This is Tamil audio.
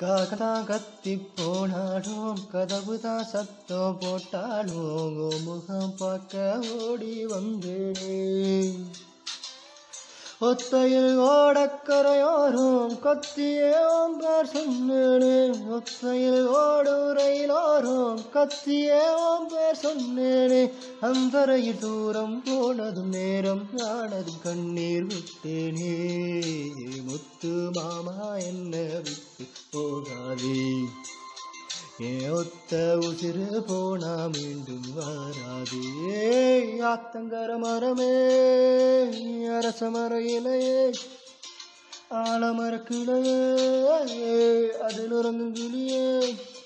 காக்கதான் கத்தி போனாலும் கதவு தான் சத்தம் போட்டாலும் உன் முகம் பார்க்க ஓடி வந்தேனே ஒத்தையில் ஓடக்கரையோரும் கொத்தியே ஓம்பார் சொன்னேனே ஒத்தையில் ஓடுரையிலோரும் கத்தியே ஓம்பார் சொன்னேனே அந்தரையில் தூரம் போனதும் நேரம் ஆனதும் கண்ணீர் விட்டேனே முத்து மாமா என்ன விட்டு போகாதே ஏன் ஒத்த உசிறு போனா மீண்டும் வராதே ஆத்தங்கர மரமே அரச மர இலையே ஆலமர கிளையே அதில் உறங்கும் கிளியே